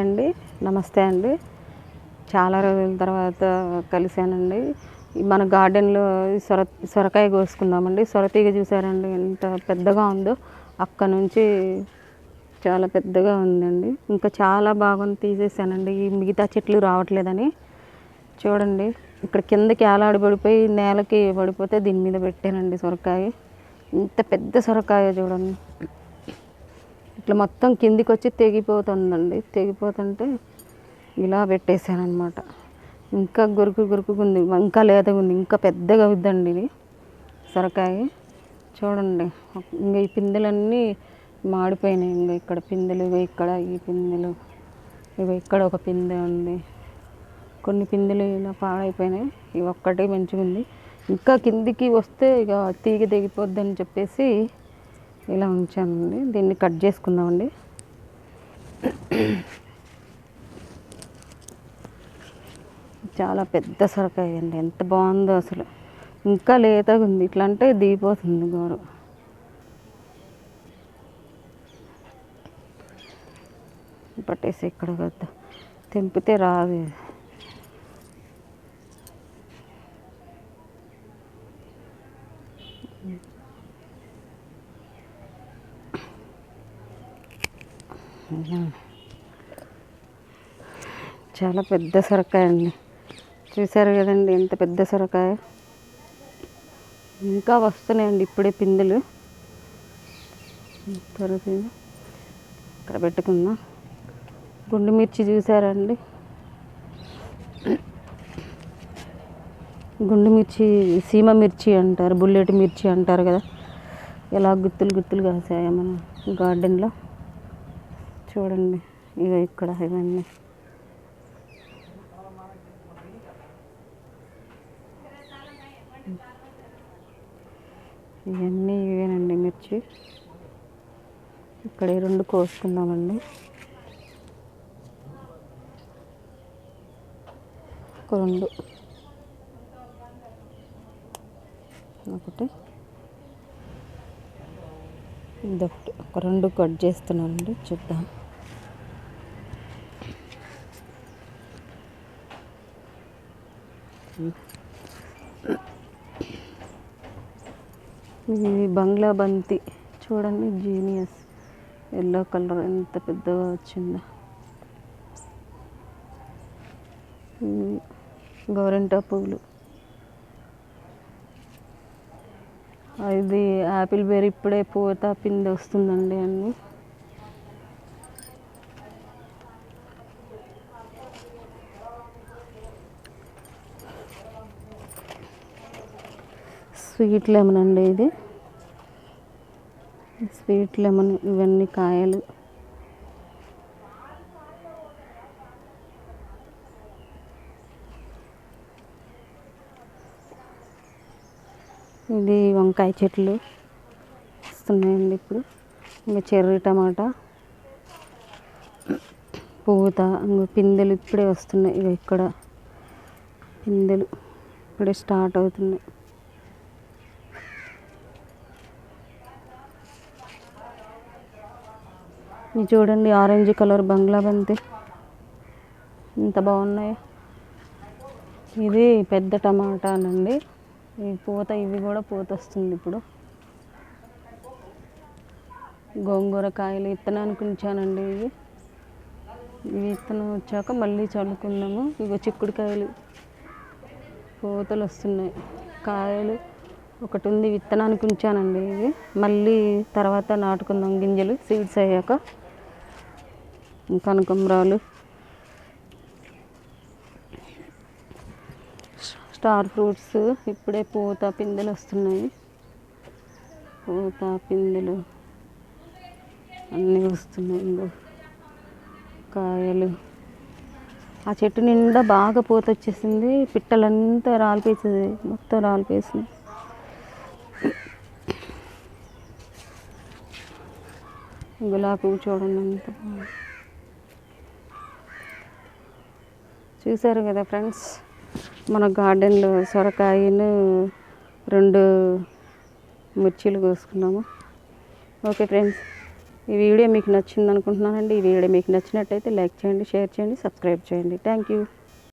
అండి నమస్తే అండి చాలా రోజుల తర్వాత కలిశానండి ఈ మన గార్డెన్లో ఈ సొర సొరకాయ కోసుకుందామండి సొరతీగ చూసారండి ఎంత పెద్దగా ఉందో అక్కడ నుంచి చాలా పెద్దగా ఉందండి ఇంకా చాలా బాగుంది తీసేసానండి ఈ మిగతా చెట్లు రావట్లేదని చూడండి ఇక్కడ కిందకి ఏలాడి పడిపోయి నేలకి పడిపోతే దీని మీద పెట్టానండి సొరకాయ ఇంత పెద్ద సొరకాయ చూడండి ఇట్లా మొత్తం కిందికి వచ్చి తెగిపోతుందండి తెగిపోతుంటే ఇలా పెట్టేశాను అనమాట ఇంకా గురుకు గురుకుగా ఉంది ఇంకా లేతగా ఉంది ఇంకా పెద్దగా అవుద్దండి ఇది సొరకాయ చూడండి ఇంకా ఈ పిందెలన్నీ మాడిపోయినాయి ఇంకా ఇక్కడ పిందెలు ఇగో ఇక్కడ ఈ పిందెలు ఇగో ఇక్కడ ఒక పిందె ఉంది కొన్ని పిందెలు ఇలా పాడైపోయినాయి ఇవి ఒక్కటే మంచిగా ఉంది ఇంకా కిందికి వస్తే ఇక తీగ తెగిపోద్దని చెప్పేసి ఇలా ఉంచానండి దీన్ని కట్ చేసుకుందామండి చాలా పెద్ద సొరకాయ అండి ఎంత బాగుందో అసలు ఇంకా లేతగా ఉంది ఇట్లా అంటే దిగిపోతుంది గోరు పట్టేసి ఇక్కడ వద్ద తెంపితే రాదు ఇది. చాలా పెద్ద సొరకాయ అండి చూసారు కదండి ఎంత పెద్ద సొరకాయ ఇంకా వస్తున్నాయండి ఇప్పుడే పిందెలు తర్వాత ఇది ఇక్కడ పెట్టుకుందాం గుండు మిర్చి చూసారండి గుండు మిర్చి సీమ మిర్చి అంటారు బుల్లెట్ మిర్చి అంటారు కదా ఎలా గుత్తులు గుత్తులు కాసాయి మన గార్డెన్లో చూడండి ఇక ఇక్కడ ఇవన్నీ ఇవన్నీ ఇవేనండి మిర్చి ఇక్కడ ఈ రెండు కోసుకుందామండి ఒక రెండు ఒకటి ఇదొకటి ఒక రెండు కట్ చేస్తున్నానండి చూద్దాం ఇది బంగ్లా బంతి చూడండి జీనియస్ ఎల్లో కలర్ ఎంత పెద్దగా వచ్చిందో ఇవి గోరింటా పువ్వులు ఇది యాపిల్ బేర్ ఇప్పుడే పూత పిండి వస్తుందండి అన్ని స్వీట్ లెమన్ అండి ఇది స్వీట్ లెమన్ ఇవన్నీ కాయలు ఇది వంకాయ చెట్లు వస్తున్నాయండి ఇప్పుడు ఇంకా చెర్రీ టమాటా పూత ఇంకా పిందెలు ఇప్పుడే వస్తున్నాయి ఇక ఇక్కడ పిందెలు ఇప్పుడే స్టార్ట్ అవుతున్నాయి ఇది చూడండి ఆరెంజ్ కలర్ బంగ్లా బంతి ఎంత బాగున్నాయో ఇది పెద్ద టమాటానండి ఈ పూత ఇవి కూడా పూత వస్తుంది ఇప్పుడు గోంగూర కాయలు విత్తనానికి ఉంచానండి ఇవి ఇవి విత్తనం వచ్చాక మళ్ళీ చల్లుకుందాము ఇగో చిక్కుడుకాయలు పూతలు వస్తున్నాయి కాయలు ఒకటి ఉంది విత్తనానికి ఉంచానండి ఇవి మళ్ళీ తర్వాత నాటుకుందాం గింజలు సీడ్స్ అయ్యాక కనకంబరాలు స్టార్ ఫ్రూట్స్ ఇప్పుడే పూత పిందెలు వస్తున్నాయి పూత పిందెలు అన్నీ వస్తున్నాయి ఇంకో కాయలు ఆ చెట్టు నిండా బాగా పూత వచ్చేసింది పిట్టలంతా రాలిపేసింది మొత్తం రాలిపేసింది గులాబీ పువ్వు చూడండి ఎంత బాగుంది చూసారు కదా ఫ్రెండ్స్ మన గార్డెన్లో సొరకాయను రెండు మిర్చీలు కోసుకున్నాము ఓకే ఫ్రెండ్స్ ఈ వీడియో మీకు నచ్చింది అనుకుంటున్నానండి ఈ వీడియో మీకు నచ్చినట్టయితే లైక్ చేయండి షేర్ చేయండి సబ్స్క్రైబ్ చేయండి థ్యాంక్ యూ